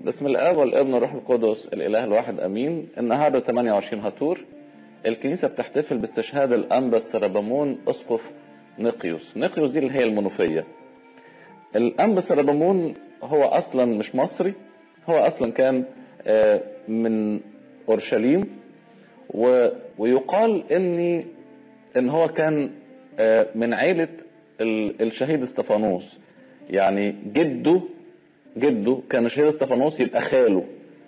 بسم الاب والابن والروح القدس الاله الواحد امين النهارده 28 هاتور الكنيسه بتحتفل باستشهاد الانبا السربمون اسقف نقيوس نقيوس دي اللي هي المنوفيه الانبا السربمون هو اصلا مش مصري هو اصلا كان آه، من اورشليم و- ويقال اني ان هو كان آه، من عيله ال- الشهيد استفانوس يعني جده جده كان الشهيد استفانوس يبقى خاله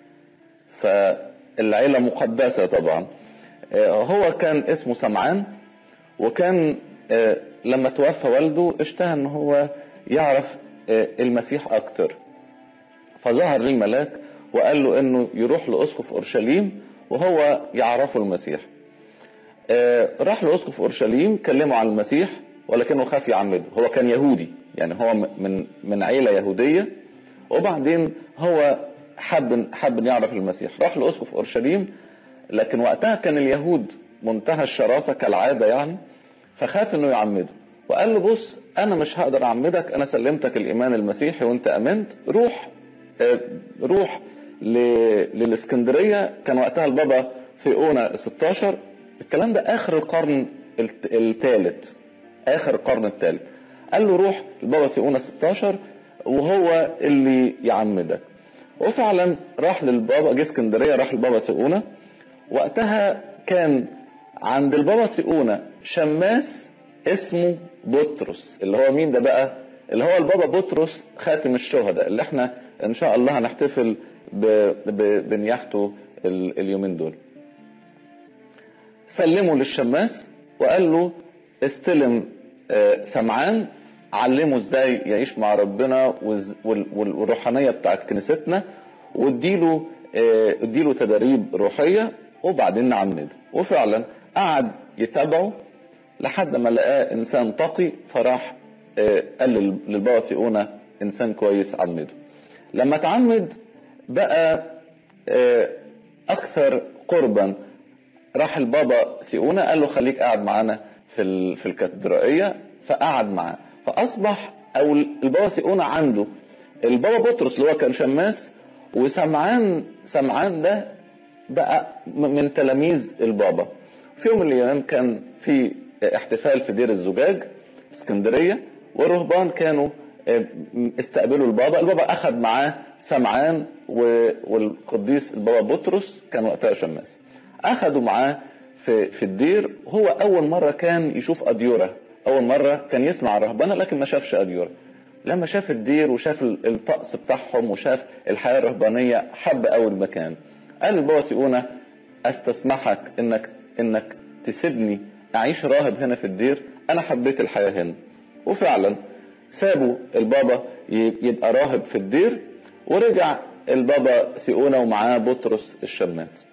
فالعيله مقدسه طبعا آه، هو كان اسمه سمعان وكان آه، لما توفى والده اشتهى ان هو يعرف آه، المسيح اكتر فظهر ليه الملاك وقال له انه يروح لاسقف اورشليم وهو يعرفه المسيح آه، راح لاسقف اورشليم كلمه عن المسيح ولكنه خاف يعمده هو كان يهودي يعني هو من من عيله يهوديه وبعدين هو حب حب إن يعرف المسيح راح لاسقف اورشليم لكن وقتها كان اليهود منتهى الشراسه كالعاده يعني فخاف انه يعمده وقال له بص انا مش هقدر اعمدك انا سلمتك الايمان المسيحي وانت امنت روح آه، روح ل- للاسكندريه كان وقتها البابا ثيونا 16 الكلام ده اخر القرن الثالث اخر القرن الثالث قال له روح البابا ثيونا 16 وهو اللي يعمدك وفعلا راح للبابا جه اسكندريه راح للبابا ثيونا وقتها كان عند البابا ثيونا شماس اسمه بطرس اللي هو مين ده بقى اللي هو البابا بطرس خاتم الشهداء اللي احنا ان شاء الله هنحتفل ب- ب- بنياحته ال- اليومين دول سلمه للشماس وقال له استلم آه، سمعان علمه ازاي يعيش مع ربنا وز- وال- وال- والروحانيه بتاعت كنيستنا واديله آه، اديله تدريب روحيه وبعدين نعمده وفعلا قعد يتابعه لحد ما لقاه انسان تقي فراح آه، قال لل- للبابا ثيونا انسان كويس عمده لما اتعمد بقى آه، اكثر قربا راح البابا ثيونا قال له خليك قاعد معانا في ال- في الكاتدرائيه فقعد معاه فاصبح او البابا ثيونا عنده البابا بطرس اللي هو كان شماس وسمعان سمعان ده بقى م- من تلاميذ البابا في يوم من الايام كان في احتفال في دير الزجاج في اسكندريه والرهبان كانوا آه، استقبلوا البابا البابا اخذ معاه سمعان و- والقديس البابا بطرس كان وقتها شماس اخذوا معاه في في الدير هو اول مره كان يشوف اديوره اول مره كان يسمع الرهبنه لكن ما شافش اديوره لما شاف الدير وشاف ال- الطقس بتاعهم وشاف الحياه الرهبانيه حب قوي المكان قال للبابا ثيونا استسمحك انك انك تسيبني اعيش راهب هنا في الدير انا حبيت الحياه هنا وفعلا سابوا البابا ي- يبقى راهب في الدير ورجع البابا ثيونا ومعاه بطرس الشماس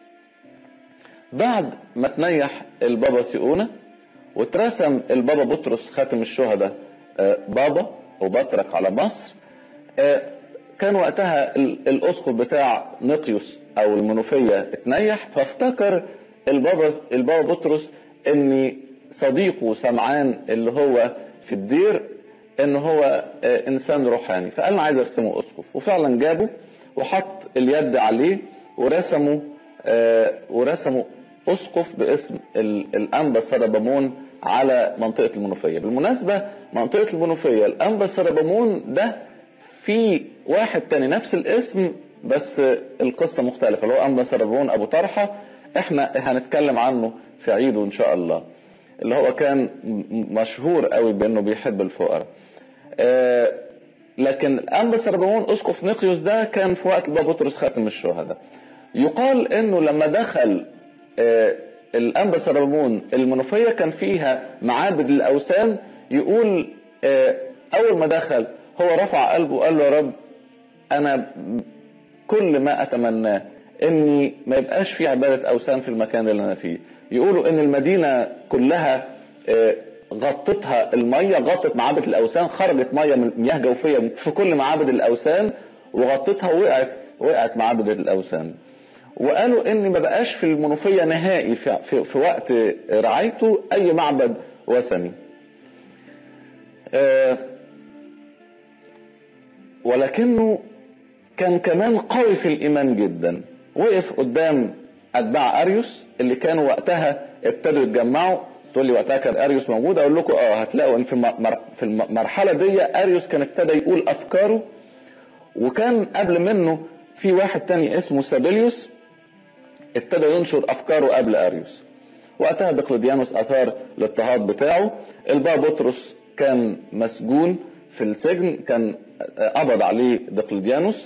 بعد ما تنيح البابا ثيونا واترسم البابا بطرس خاتم الشهداء آه، بابا وبطرك على مصر آه، كان وقتها ال- الاسقف بتاع نقيوس او المنوفيه اتنيح فافتكر البابا البابا بطرس ان صديقه سمعان اللي هو في الدير ان هو آه، انسان روحاني فقال انا عايز ارسمه اسقف وفعلا جابه وحط اليد عليه ورسمه آه، ورسموا اسقف باسم ال- الانبا سربمون على منطقه المنوفيه بالمناسبه منطقه المنوفيه الانبا سربمون ده في واحد تاني نفس الاسم بس القصه مختلفه اللي هو انبا سربمون ابو طرحه احنا هنتكلم عنه في عيده ان شاء الله اللي هو كان م- مشهور قوي بانه بيحب الفقراء آه، لكن الانبا سربمون اسقف نقيوس ده كان في وقت البابا بطرس خاتم الشهداء يقال انه لما دخل آه، الانبا سربمون المنوفيه كان فيها معابد الاوثان يقول آه، اول ما دخل هو رفع قلبه وقال له يا رب انا كل ما اتمناه اني ما يبقاش في عباده اوثان في المكان اللي انا فيه يقولوا ان المدينه كلها آه، غطتها الميه غطت معابد الاوثان خرجت ميه من مياه جوفيه في كل معابد الاوثان وغطتها وقعت وقعت معابد الاوثان وقالوا ان ما بقاش في المنوفيه نهائي في, في, في وقت رعايته اي معبد وثني آه، ولكنه كان كمان قوي في الإيمان جدا وقف قدام أتباع أريوس اللي كانوا وقتها ابتدوا يتجمعوا تقول لي وقتها كان اريوس موجود اقول لكم اه هتلاقوا ان في في المرحله دي اريوس كان ابتدى يقول افكاره وكان قبل منه في واحد تاني اسمه سابيليوس ابتدى ينشر افكاره قبل اريوس وقتها دقلديانوس اثار الاضطهاد بتاعه البا بطرس كان مسجون في السجن كان قبض عليه دقلديانوس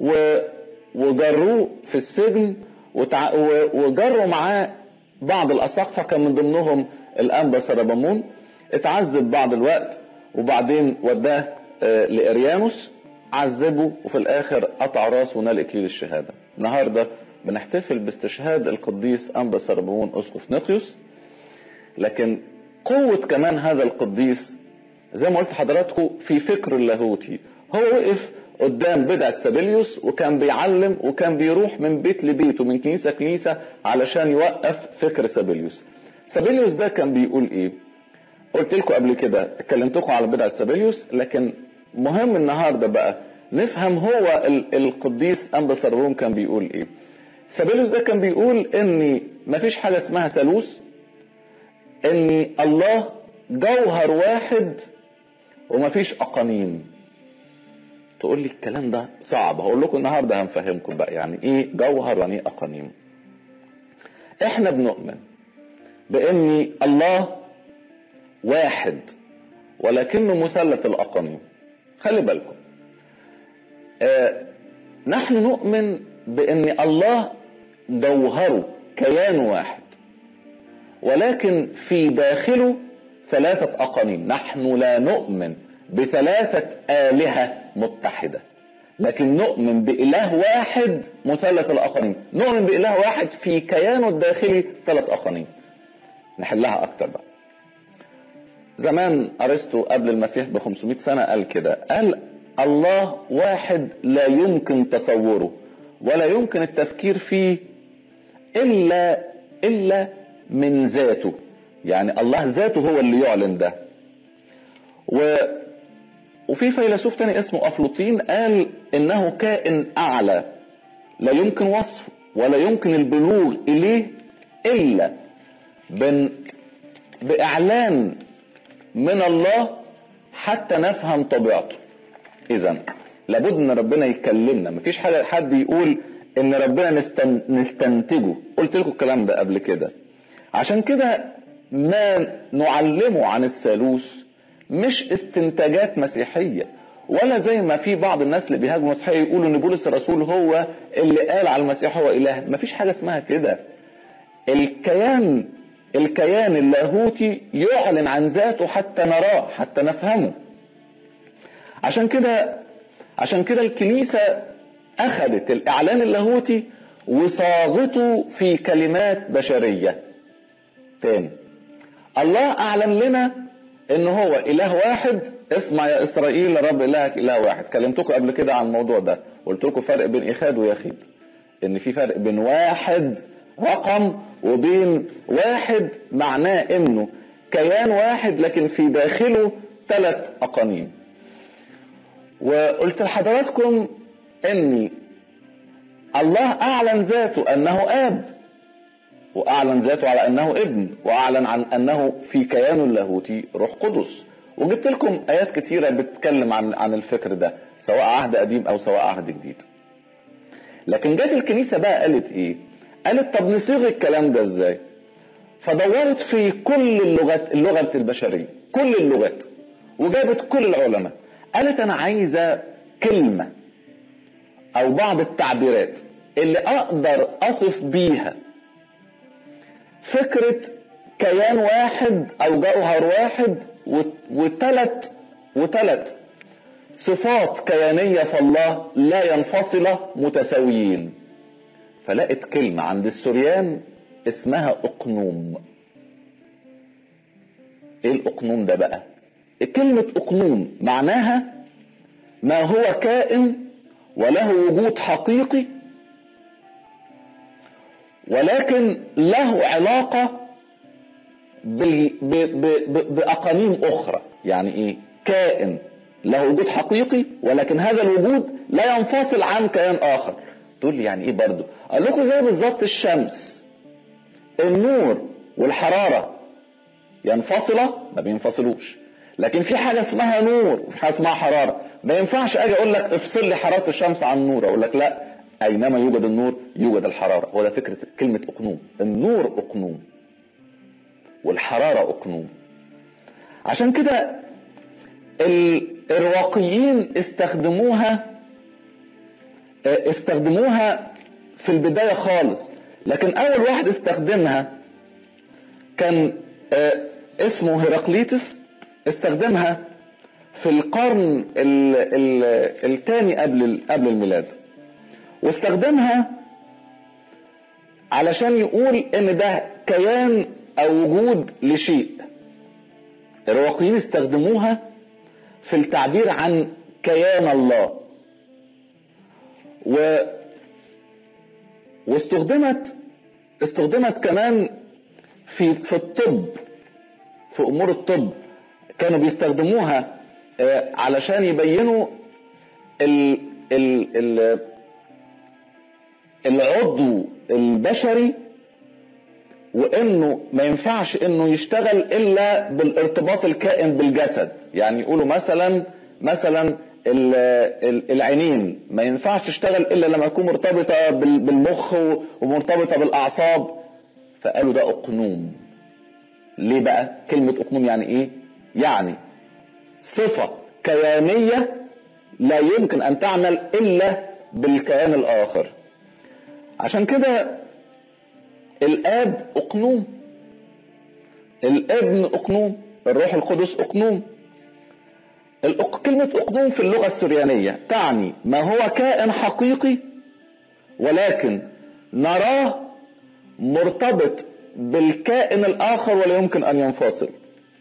وجروه في السجن وجروا معاه بعض الاساقفه كان من ضمنهم الانبا سربمون اتعذب بعض الوقت وبعدين وداه لاريانوس عذبه وفي الاخر قطع راسه ونال اكليل الشهاده النهارده بنحتفل باستشهاد القديس انبا سربمون اسقف نقيوس لكن قوه كمان هذا القديس زي ما قلت لحضراتكم في فكر اللاهوتي هو وقف قدام بدعة سابيليوس وكان بيعلم وكان بيروح من بيت لبيت ومن كنيسة كنيسة علشان يوقف فكر سابيليوس سابيليوس ده كان بيقول ايه قلت لكم قبل كده اتكلمتكم على بدعة سابيليوس لكن مهم النهارده بقى نفهم هو القديس انبا سربون كان بيقول ايه سابيليوس ده كان بيقول ان مفيش حاجه اسمها ثالوث ان الله جوهر واحد ومفيش اقانيم تقول لي الكلام ده صعب هقول لكم النهارده هنفهمكم بقى يعني ايه جوهر ويعني ايه اقانيم احنا بنؤمن بان الله واحد ولكنه مثلث الاقانيم خلي بالكم آه نحن نؤمن بان الله جوهره كيان واحد ولكن في داخله ثلاثة أقانيم نحن لا نؤمن بثلاثة آلهة متحدة لكن نؤمن بإله واحد مثلث الأقانيم نؤمن بإله واحد في كيانه الداخلي ثلاث أقانيم نحلها أكتر بقى زمان أرسطو قبل المسيح ب 500 سنة قال كده قال الله واحد لا يمكن تصوره ولا يمكن التفكير فيه إلا إلا من ذاته يعني الله ذاته هو اللي يعلن ده و وفي فيلسوف تاني اسمه أفلوطين قال إنه كائن أعلى لا يمكن وصفه ولا يمكن البلوغ إليه إلا بن بإعلان من الله حتى نفهم طبيعته إذا لابد إن ربنا يكلمنا مفيش حاجة حد يقول إن ربنا نستن... نستنتجه قلت لكم الكلام ده قبل كده عشان كده ما نعلمه عن الثالوث مش استنتاجات مسيحية ولا زي ما في بعض الناس اللي بيهاجموا المسيحية يقولوا ان بولس الرسول هو اللي قال على المسيح هو اله مفيش حاجة اسمها كده الكيان الكيان اللاهوتي يعلن عن ذاته حتى نراه حتى نفهمه عشان كده عشان كده الكنيسة أخذت الإعلان اللاهوتي وصاغته في كلمات بشرية تاني الله أعلن لنا إن هو إله واحد اسمع يا إسرائيل رب إلهك إله واحد كلمتكم قبل كده عن الموضوع ده قلت لكم فرق بين إيخاد ويخيد إن في فرق بين واحد رقم وبين واحد معناه إنه كيان واحد لكن في داخله ثلاث أقانيم وقلت لحضراتكم اني الله اعلن ذاته انه اب واعلن ذاته على انه ابن واعلن عن انه في كيانه اللاهوتي روح قدس وجبت لكم ايات كتيره بتتكلم عن عن الفكر ده سواء عهد قديم او سواء عهد جديد لكن جت الكنيسه بقى قالت ايه قالت طب نصيغ الكلام ده ازاي فدورت في كل اللغات اللغه البشريه كل اللغات وجابت كل العلماء قالت انا عايزه كلمه او بعض التعبيرات اللي اقدر اصف بيها فكره كيان واحد او جوهر واحد وثلاث وثلاث صفات كيانيه في الله لا ينفصله متساويين فلقت كلمه عند السوريان اسمها اقنوم ايه الاقنوم ده بقى كلمة أقنوم معناها ما هو كائن وله وجود حقيقي ولكن له علاقة بأقانيم أخرى يعني إيه كائن له وجود حقيقي ولكن هذا الوجود لا ينفصل عن كيان اخر تقول لي يعني ايه برضه اقول لكم زي بالظبط الشمس النور والحراره ينفصله ما بينفصلوش لكن في حاجه اسمها نور وفي حاجه اسمها حراره ما ينفعش اجي اقول لك افصل لي حراره الشمس عن النور اقول لك لا اينما يوجد النور يوجد الحراره هو ده فكره كلمه اقنوم النور اقنوم والحراره اقنوم عشان كده الرواقيين استخدموها استخدموها في البدايه خالص لكن اول واحد استخدمها كان اسمه هيراقليتس استخدمها في القرن الثاني قبل قبل الميلاد واستخدمها علشان يقول ان ده كيان او وجود لشيء الرواقيين استخدموها في التعبير عن كيان الله و واستخدمت استخدمت كمان في في الطب في امور الطب كانوا بيستخدموها علشان يبينوا ال ال ال العضو البشري وانه ما ينفعش انه يشتغل الا بالارتباط الكائن بالجسد يعني يقولوا مثلا مثلا العينين ما ينفعش تشتغل الا لما تكون مرتبطه بالمخ ومرتبطه بالاعصاب فقالوا ده اقنوم ليه بقى كلمه اقنوم يعني ايه يعني صفه كيانيه لا يمكن ان تعمل الا بالكيان الاخر عشان كده الاب اقنوم الابن اقنوم الروح القدس اقنوم الأق... كلمة أقنوم في اللغة السريانية تعني ما هو كائن حقيقي ولكن نراه مرتبط بالكائن الآخر ولا يمكن أن ينفصل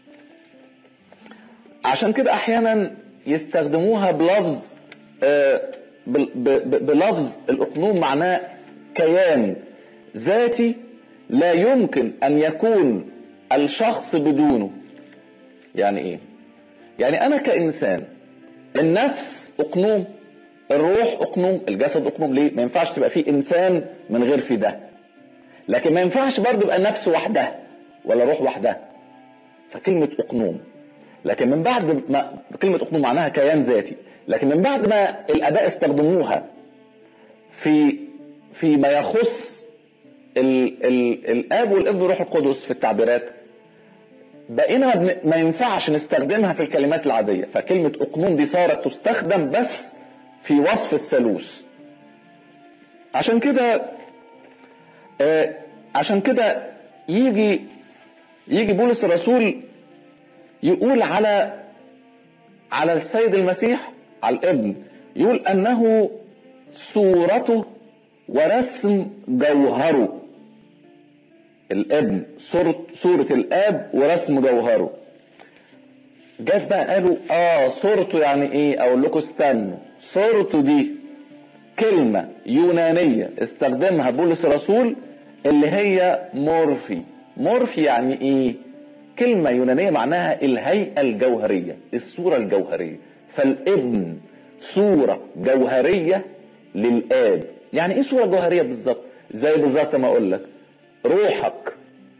عشان كده أحيانا يستخدموها بلفظ آه بلفظ الأقنوم معناه كيان ذاتي لا يمكن أن يكون الشخص بدونه يعني إيه؟ يعني انا كانسان النفس اقنوم الروح اقنوم الجسد اقنوم ليه ما ينفعش تبقى فيه انسان من غير في ده لكن ما ينفعش برضه يبقى نفس وحدها ولا روح وحدها فكلمة اقنوم لكن من بعد ما كلمة اقنوم معناها كيان ذاتي لكن من بعد ما الاباء استخدموها في فيما يخص ال ال الاب والابن والروح القدس في التعبيرات بقينا ما ينفعش نستخدمها في الكلمات العاديه فكلمه اقنوم دي صارت تستخدم بس في وصف الثالوث عشان كده آه عشان كده يجي يجي بولس الرسول يقول على على السيد المسيح على الابن يقول انه صورته ورسم جوهره الابن صورة, صورة الاب ورسم جوهره جاف بقى قالوا اه صورته يعني ايه اقول لكم استنوا صورته دي كلمة يونانية استخدمها بولس الرسول اللي هي مورفي مورفي يعني ايه كلمة يونانية معناها الهيئة الجوهرية الصورة الجوهرية فالابن صورة جوهرية للآب يعني ايه صورة جوهرية بالظبط زي بالظبط ما اقول لك روحك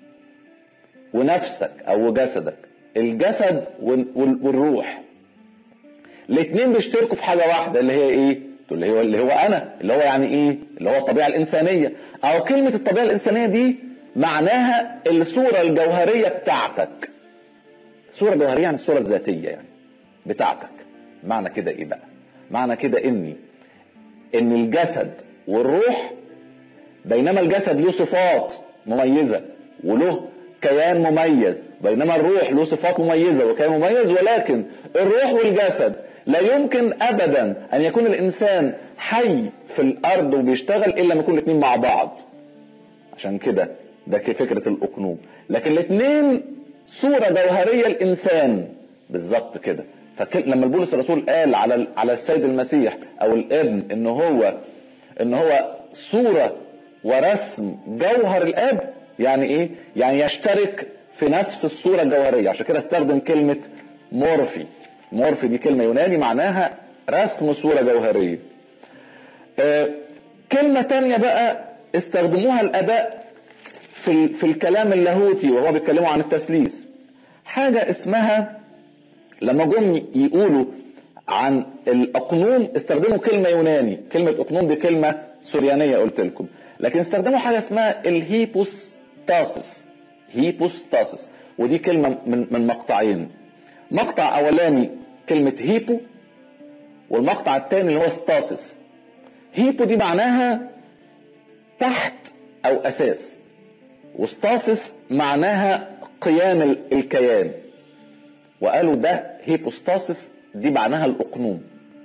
ونفسك او جسدك الجسد والروح الاثنين بيشتركوا في حاجه واحده اللي هي ايه اللي هو اللي هو انا اللي هو يعني ايه اللي هو الطبيعه الانسانيه او كلمه الطبيعه الانسانيه دي معناها الصوره الجوهريه بتاعتك صوره جوهريه يعني الصوره الذاتيه يعني بتاعتك معنى كده ايه بقى معنى كده اني ان الجسد والروح بينما الجسد له صفات مميزه وله كيان مميز بينما الروح له صفات مميزه وكيان مميز ولكن الروح والجسد لا يمكن ابدا ان يكون الانسان حي في الارض وبيشتغل الا لما يكون الاثنين مع بعض عشان كده ده فكره الاقنوم لكن الاثنين صوره جوهريه الانسان بالظبط كده فلما البولس الرسول قال على على السيد المسيح او الابن ان هو ان هو صوره ورسم جوهر الاب يعني ايه يعني يشترك في نفس الصوره الجوهريه عشان كده استخدم كلمه مورفي مورف دي كلمة يوناني معناها رسم صورة جوهرية آه كلمة تانية بقى استخدموها الآباء في, في الكلام اللاهوتي وهو بيتكلموا عن التثليث حاجة اسمها لما جم يقولوا عن الأقنوم استخدموا كلمة يوناني كلمة أقنوم دي كلمة سوريانية قلت لكم لكن استخدموا حاجة اسمها الهيبوستاسس هيبوستاسس ودي كلمة من, من مقطعين مقطع أولاني كلمة هيبو والمقطع الثاني اللي هو ستاسس هيبو دي معناها تحت أو أساس وستاسس معناها قيام الكيان وقالوا ده هيبوستاسس دي معناها الأقنوم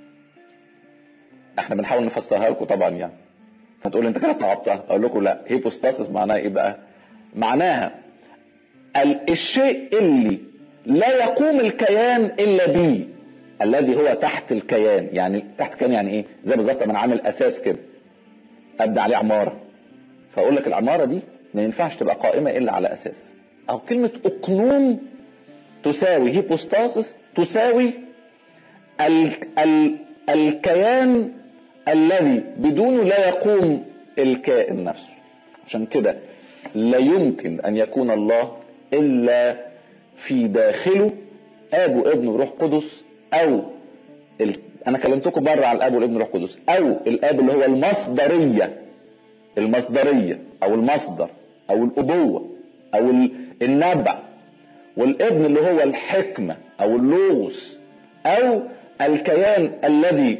احنا بنحاول نفسرها لكم طبعا يعني فتقول انت كده صعبتها اقول لكم لا هيبوستاسس معناها ايه بقى معناها الشيء اللي لا يقوم الكيان الا به الذي هو تحت الكيان يعني تحت الكيان يعني ايه زي بالظبط انا عامل اساس كده ابدا عليه عماره فاقول لك العماره دي ما ينفعش تبقى قائمه الا على اساس او كلمه اقنوم تساوي هيبوستاسس تساوي ال ال الكيان الذي بدونه لا يقوم الكائن نفسه عشان كده لا يمكن ان يكون الله الا في داخله اب وابن وروح قدس او ال... انا كلمتكم بره على الاب والابن والروح القدس او الاب اللي هو المصدريه المصدريه او المصدر او الابوه او النبع والابن اللي هو الحكمه او اللوغوس او الكيان الذي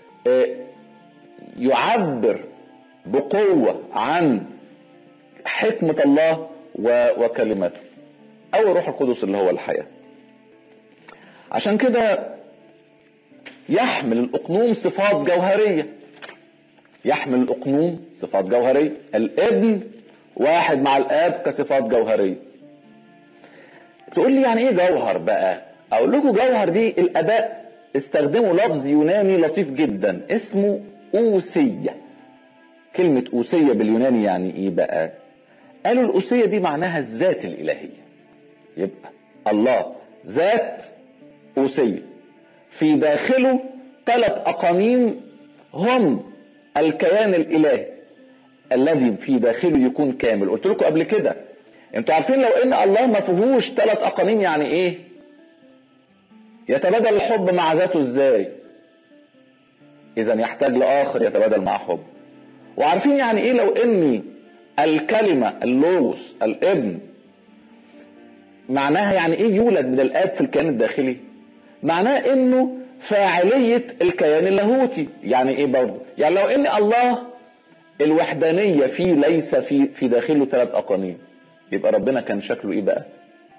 يعبر بقوه عن حكمه الله وكلماته او الروح القدس اللي هو الحياه عشان كده يحمل الاقنوم صفات جوهريه يحمل الاقنوم صفات جوهريه الابن واحد مع الاب كصفات جوهريه تقول لي يعني ايه جوهر بقى اقول لكم جوهر دي الاباء استخدموا لفظ يوناني لطيف جدا اسمه اوسيه كلمه اوسيه باليوناني يعني ايه بقى قالوا الاوسيه دي معناها الذات الالهيه يبقى الله ذات اوسيه في داخله ثلاث اقانيم هم الكيان الالهي الذي في داخله يكون كامل قلت لكم قبل كده انتوا عارفين لو ان الله ما فيهوش ثلاث اقانيم يعني ايه يتبادل الحب مع ذاته ازاي اذا يحتاج لاخر يتبادل مع حب وعارفين يعني ايه لو اني الكلمه اللوغوس الابن معناها يعني ايه يولد من الاب في الكيان الداخلي معناه انه فاعليه الكيان اللاهوتي يعني ايه برضه يعني لو ان الله الوحدانيه فيه ليس في في داخله ثلاث اقانيم يبقى ربنا كان شكله ايه بقى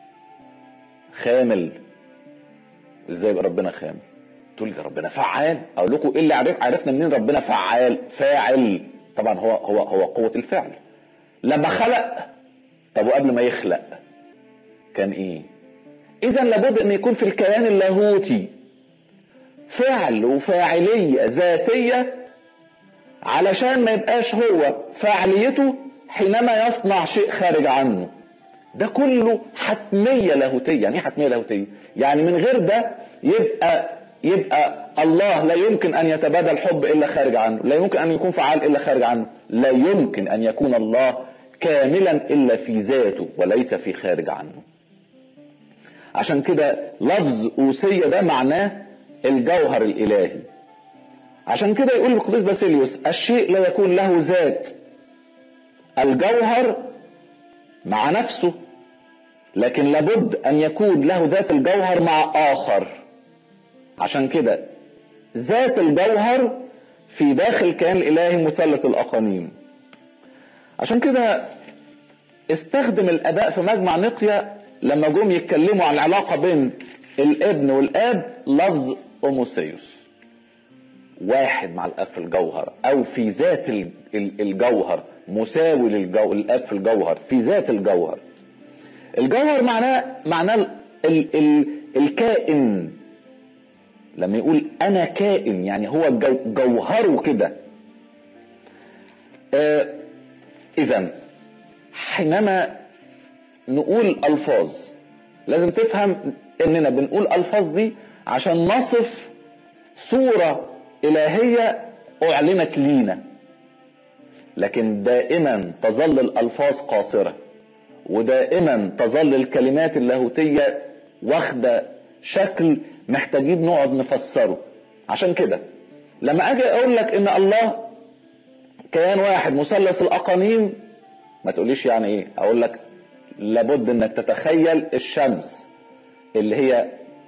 خامل ازاي يبقى ربنا خامل تقول لي ده ربنا فعال اقول لكم ايه اللي عرف عرفنا منين ربنا فعال فاعل طبعا هو هو هو قوه الفعل لما خلق طب وقبل ما يخلق كان ايه اذا لابد ان يكون في الكيان اللاهوتي فعل وفاعليه ذاتيه علشان ما يبقاش هو فاعليته حينما يصنع شيء خارج عنه ده كله حتمية لاهوتية يعني ايه حتمية لاهوتية يعني من غير ده يبقى يبقى الله لا يمكن ان يتبادل حب الا خارج عنه لا يمكن ان يكون فعال الا خارج عنه لا يمكن ان يكون الله كاملا الا في ذاته وليس في خارج عنه عشان كده لفظ اوسية ده معناه الجوهر الالهي عشان كده يقول القديس باسيليوس الشيء لا يكون له ذات الجوهر مع نفسه لكن لابد ان يكون له ذات الجوهر مع اخر عشان كده ذات الجوهر في داخل كيان الالهي مثلث الاقانيم عشان كده استخدم الاباء في مجمع نقيا لما جم يتكلموا عن العلاقه بين الابن والاب لفظ اوموسيوس واحد مع الاب في الجوهر او في ذات الجوهر مساوي للجو... الاب في الجوهر في ذات الجوهر الجوهر معناه معناه ال... ال... الكائن لما يقول انا كائن يعني هو جو... جوهره كده آه اذا حينما نقول الفاظ لازم تفهم اننا بنقول الفاظ دي عشان نصف صورة إلهية أعلنت لينا لكن دائما تظل الألفاظ قاصرة ودائما تظل الكلمات اللاهوتية واخدة شكل محتاجين نقعد نفسره عشان كده لما اجي اقول لك ان الله كيان واحد مثلث الاقانيم ما تقوليش يعني ايه اقول لك لابد انك تتخيل الشمس اللي هي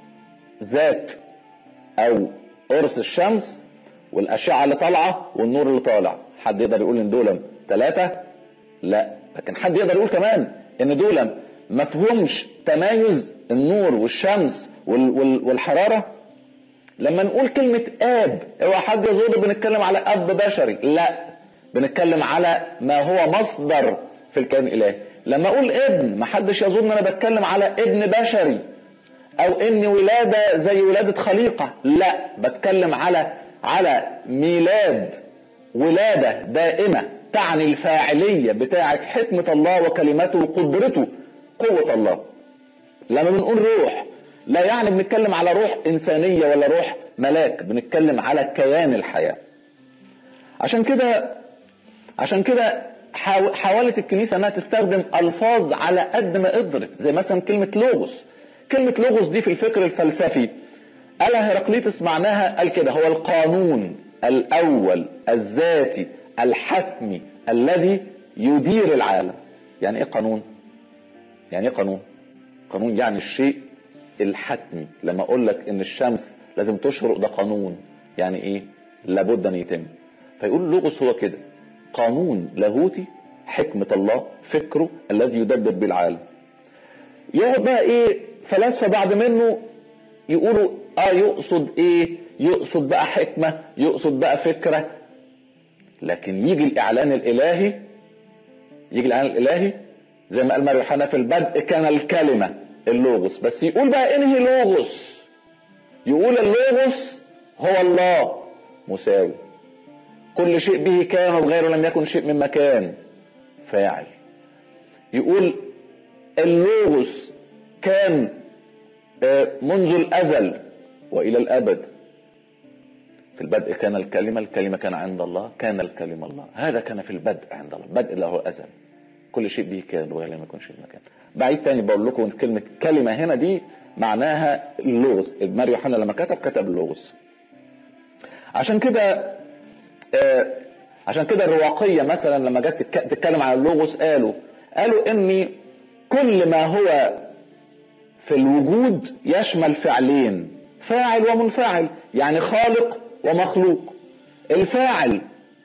ذات او قرص الشمس والاشعه اللي طالعه والنور اللي طالع حد يقدر يقول ان دول ثلاثه لا لكن حد يقدر يقول كمان ان دول مفهومش تمايز النور والشمس والحراره لما نقول كلمة آب اوعى حد يظن بنتكلم على أب بشري لا بنتكلم على ما هو مصدر في الكون الإلهي لما أقول ابن ما حدش يظن أنا بتكلم على ابن بشري أو إن ولادة زي ولادة خليقة لا بتكلم على على ميلاد ولادة دائمة تعني الفاعلية بتاعة حكمة الله وكلمته وقدرته قوة الله لما بنقول روح لا يعني بنتكلم على روح إنسانية ولا روح ملاك بنتكلم على كيان الحياة عشان كده عشان كده حاولت الكنيسة انها تستخدم الفاظ على قد ما قدرت زي مثلا كلمة لوغوس كلمة لوغوس دي في الفكر الفلسفي قالها هيراقليطس معناها قال كده هو القانون الأول الذاتي الحتمي الذي يدير العالم يعني ايه قانون يعني ايه قانون قانون يعني الشيء الحتمي لما اقول لك ان الشمس لازم تشرق ده قانون يعني ايه لابد ان يتم فيقول لوغوس هو كده قانون لاهوتي حكمة الله فكره الذي يدبر بالعالم يقعد بقى ايه فلاسفة بعد منه يقولوا اه يقصد ايه يقصد بقى حكمة يقصد بقى فكرة لكن يجي الاعلان الالهي يجي الاعلان الالهي زي ما قال ماريو يوحنا في البدء كان الكلمة اللوغوس بس يقول بقى انهي لوغوس يقول اللوغوس هو الله مساوي كل شيء به كان وبغيره لم يكن شيء من مكان فاعل يقول اللوغوس كان منذ الازل والى الابد في البدء كان الكلمه الكلمه كان عند الله كان الكلمه الله هذا كان في البدء عند الله البدء اللي هو الازل كل شيء به كان وغير لم يكن شيء مكان بعيد تاني بقول لكم كلمه كلمه هنا دي معناها اللغز ماريو يوحنا لما كتب كتب اللغز عشان كده آه عشان كده الرواقيه مثلا لما جت تتكلم عن اللغز قالوا قالوا ان كل ما هو في الوجود يشمل فعلين فاعل ومنفعل يعني خالق ومخلوق الفاعل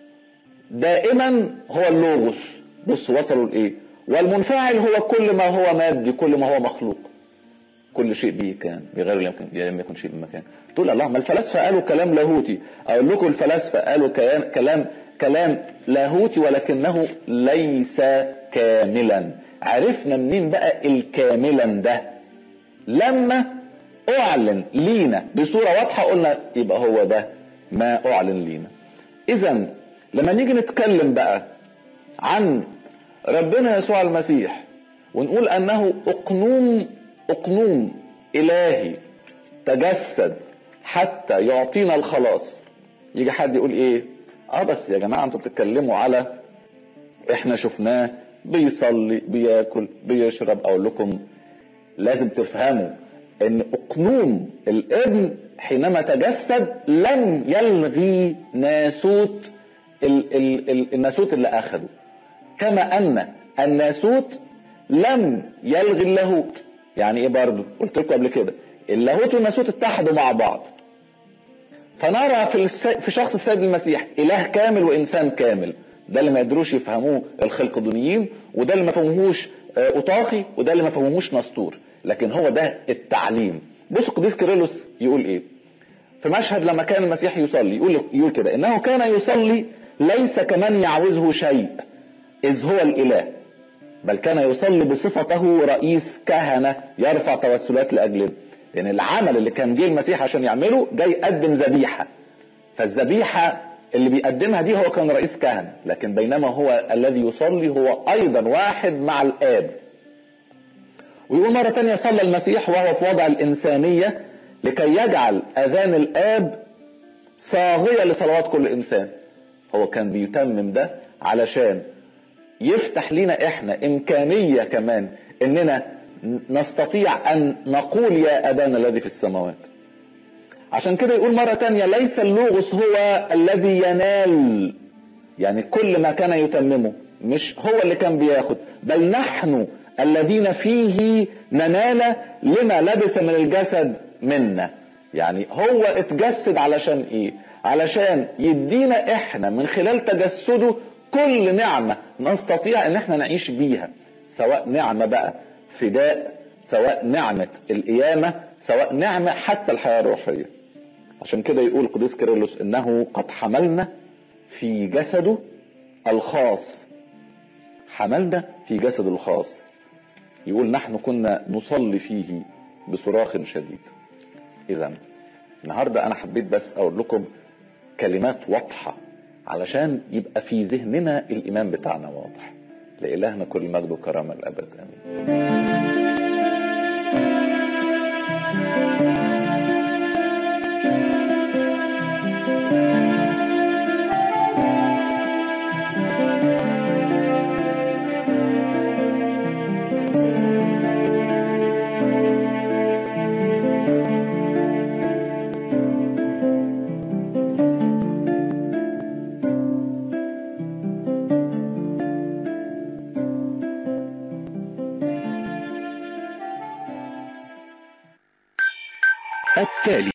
دائما هو اللوغوس بص وصلوا لايه والمنفعل هو كل ما هو مادي كل ما هو مخلوق كل شيء به كان بغير لم يكن لم يكن شيء بمكان تقول الله ما الفلاسفه قالوا كلام لاهوتي اقول لكم الفلاسفه قالوا كلام كلام كلام لاهوتي ولكنه ليس كاملا عرفنا منين بقى الكاملا ده لما اعلن لينا بصوره واضحه قلنا يبقى هو ده ما اعلن لينا اذا لما نيجي نتكلم بقى عن ربنا يسوع المسيح ونقول انه اقنوم اقنوم الهي تجسد حتى يعطينا الخلاص يجي حد يقول ايه اه بس يا جماعه انتوا بتتكلموا على احنا شفناه بيصلي بياكل بيشرب اقول لكم لازم تفهموا ان اقنوم الابن حينما تجسد لم يلغي ناسوت ال ال ال الناسوت اللي اخذه كما ان الناسوت لم يلغي اللاهوت يعني ايه برضه قلت لكم قبل كده اللاهوت والناسوت اتحدوا مع بعض فنرى في الس... في شخص السيد المسيح اله كامل وانسان كامل ده اللي ما يقدروش يفهموه الخلقدونيين وده اللي ما فهموهوش اوطاخي وده اللي ما فهموهوش نسطور لكن هو ده التعليم بص قديس كيرلس يقول ايه في مشهد لما كان المسيح يصلي يقول يقول كده انه كان يصلي ليس كمن يعوزه شيء اذ هو الاله بل كان يصلي بصفته رئيس كهنه يرفع توسلات لاجلنا لان العمل اللي كان جه المسيح عشان يعمله جاي يقدم ذبيحه فالذبيحه اللي بيقدمها دي هو كان رئيس كهنه لكن بينما هو الذي يصلي هو ايضا واحد مع الاب ويقول مرة تانية صلى المسيح وهو في وضع الإنسانية لكي يجعل اذان الاب صاغيه لصلوات كل انسان هو كان بيتمم ده علشان يفتح لنا احنا امكانيه كمان اننا نستطيع ان نقول يا ابانا الذي في السماوات عشان كده يقول مرة تانية ليس اللوغوس هو الذي ينال يعني كل ما كان يتممه مش هو اللي كان بياخد بل نحن الذين فيه ننال لما لبس من الجسد منا يعني هو اتجسد علشان ايه علشان يدينا احنا من خلال تجسده كل نعمة نستطيع ان احنا نعيش بيها سواء نعمة بقى فداء سواء نعمة القيامة سواء نعمة حتى الحياة الروحية عشان كده يقول القديس كيرلس انه قد حملنا في جسده الخاص حملنا في جسد الخاص يقول نحن كنا نصلي فيه بصراخ شديد اذا النهارده انا حبيت بس اقول لكم كلمات واضحه علشان يبقى في ذهننا الايمان بتاعنا واضح لالهنا كل مجد وكرامه الابد امين التالي